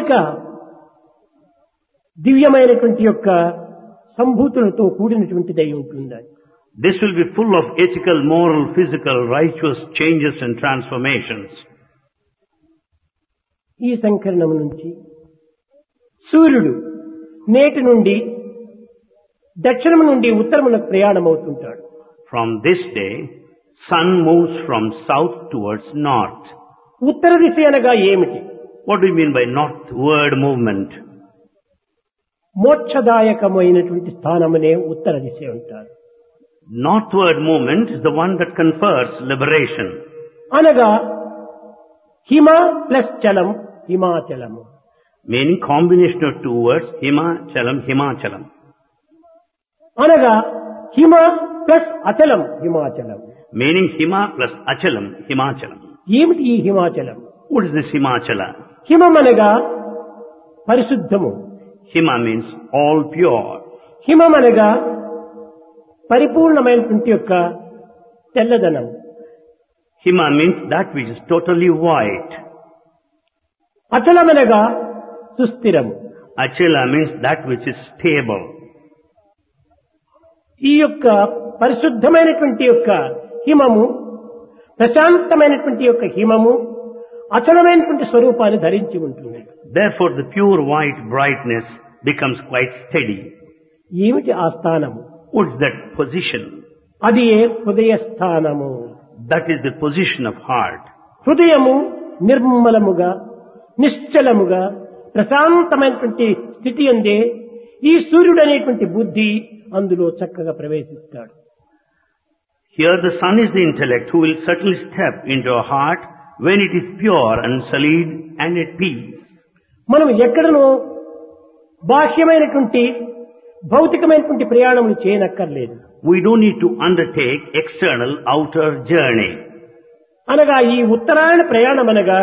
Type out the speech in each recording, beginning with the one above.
నైతిక దివ్యమైనటువంటి యొక్క సంభూతులతో కూడినటువంటిదై ఉంటుంది అది. This will be full of ethical, moral, physical, righteous changes and transformations. ఈ సంకరణం నుంచి సూర్యుడు నేటి నుండి దక్షిణం నుండి ఉత్తరమునకు ప్రయాణమవుతుంటాడు From this day, sun moves from south towards north. ఉత్తర దిశ అనగా ఏమిటి What do you mean by northward movement? మోక్షదాయకమైనటువంటి స్థానమనే ఉత్తర దిశ అంటారు Northward movement is the one that confers liberation. అనగా హిమ ప్లస్ చలం హిమాచలము Meaning combination of two words, Himachalam, Himachalam. అనగా హిమ plus అచలం Himachalam Meaning Hima plus Achalam, Himachalam. ఏమిటి ఈ హిమాచలం What is this Himachala? హిమం అనగా పరిశుద్ధము Hima means all pure. హిమం అనగా పరిపూర్ణమైనటువంటి యొక్క తెల్లదనం Hima means that which is totally white. అచలమనగా సుస్థిరము Achala means that which is stable. ఈ యొక్క పరిశుద్ధమైనటువంటి యొక్క హిమము ప్రశాంతమైనటువంటి యొక్క హిమము అచలమైనటువంటి స్వరూపాన్ని ధరించి ఉంటుంది Therefore the pure white brightness becomes quite steady. ఏమిటి ఆ స్థానము What's that position? అది ఏ హృదయ స్థానము That is the position of heart. హృదయము నిర్మలముగా నిశ్చలముగా ప్రశాంతమైనటువంటి స్థితి అందే ఈ సూర్యుడు అనేటువంటి బుద్ధి అందులో చక్కగా ప్రవేశిస్తాడు Here the sun is the intellect who will certainly step into a heart when it is pure and solid and at peace. మనం ఎక్కడనో బాహ్యమైనటువంటి భౌతికమైనటువంటి ప్రయాణములు చేయనక్కర్లేదు We don't need to undertake external outer journey. అనగా ఈ ఉత్తరాయణ ప్రయాణం అనగా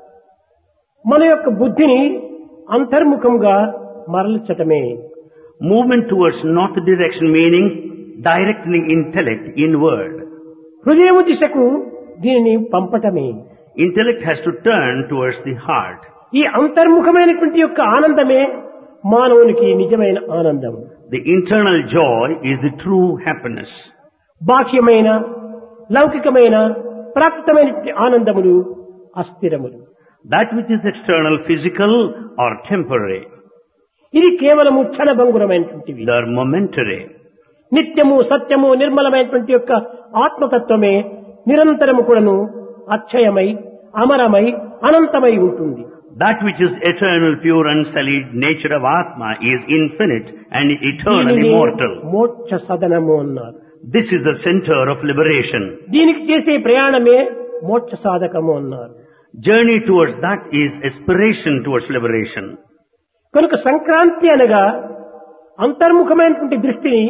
మన యొక్క బుద్ధిని అంతర్ముఖంగా మరల్చటమే Movement towards north direction meaning directing intellect inward. హృదయము దిశకు దీనిని పంపటమే Intellect has to turn towards the heart. ఈ అంతర్ముఖమైనటువంటి యొక్క ఆనందమే మానవునికి నిజమైన ఆనందం The internal joy is the true happiness. బాహ్యమైన లౌకికమైన ప్రాప్తమైనటువంటి ఆనందములు అస్థిరములు That which is external, physical or temporary, ఇది కేవలము క్షణభంగురమైనటువంటివి they are momentary. నిత్యము సత్యము నిర్మలమైనటువంటి యొక్క ఆత్మతత్వమే నిరంతరము కూడాను అక్షయమై అమరమై అనంతమై ఉంటుంది That which is eternal, pure and solid nature of Atma is infinite and eternal, దీనిని immortal. మోక్ష సదనము అన్నారు This is the center of liberation. దీనికి చేసే ప్రయాణమే మోక్ష సాధకము అన్నారు Journey towards that is aspiration towards liberation. కనుక సంక్రాంతి అనగా అంతర్ముఖమైనటువంటి దృష్టిని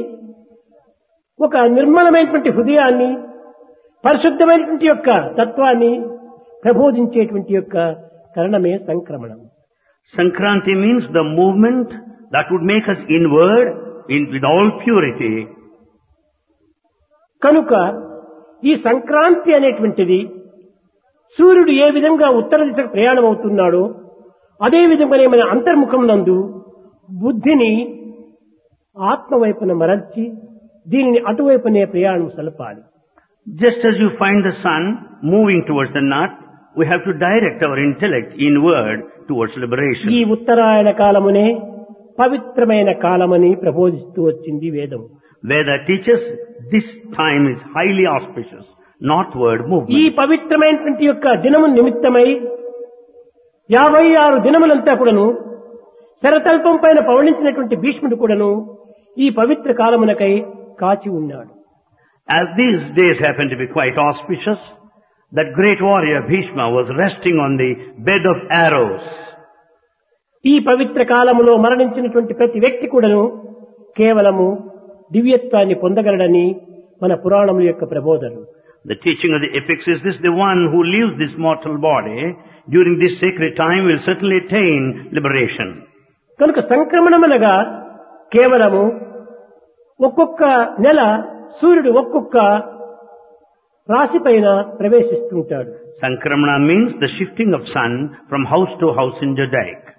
ఒక నిర్మలమైనటువంటి హృదయాన్ని పరిశుద్ధమైనటువంటి యొక్క తత్వాన్ని ప్రబోధించేటువంటి యొక్క కరణమే సంక్రమణం Sankranti means the movement that would make us inward in, with all purity. కనుక ఈ సంక్రాంతి అనేటువంటిది సూర్యుడు ఏ విధంగా ఉత్తర దిశకు ప్రయాణం అవుతున్నాడో అదే విధంగానే మన అంతర్ముఖం నందు బుద్ధిని ఆత్మవైపున మరల్చి దీనిని అటువైపునే ప్రయాణం సలపాలి Just as you find the sun moving towards the north, we have to direct our intellect inward towards ఈ liberation. ఉత్తరాయణ కాలమునే పవిత్రమైన కాలమని ప్రబోధిస్తూ వచ్చింది వేదం Veda teaches this time is highly auspicious, northward ఈ movement. పవిత్రమైనటువంటి యొక్క దినము నిమిత్తమై యాభై ఆరు దినములంతా కూడాను శరతల్పం పైన పవళించినటువంటి భీష్ముడు కూడాను ఈ పవిత్ర కాలమునకై కాచి ఉన్నాడు As these days happen to be quite auspicious, that great warrior Bhishma was resting on the bed of arrows. ఈ పవిత్ర కాలములో మరణించినటువంటి ప్రతి వ్యక్తి కూడాను కేవలము దివ్యత్వాన్ని పొందగలడని మన పురాణముల యొక్క ప్రబోధన The teaching of the epics is this, the one who leaves this mortal body during this sacred time will certainly attain liberation. కనుక సంక్రమణమనగా కేవలము ఒక్కొక్క నెల సూర్యుడు ఒక్కొక్క రాశి పైన ప్రవేశిస్తుంటాడు Sankramana means the shifting of sun from house to house in Jadaik.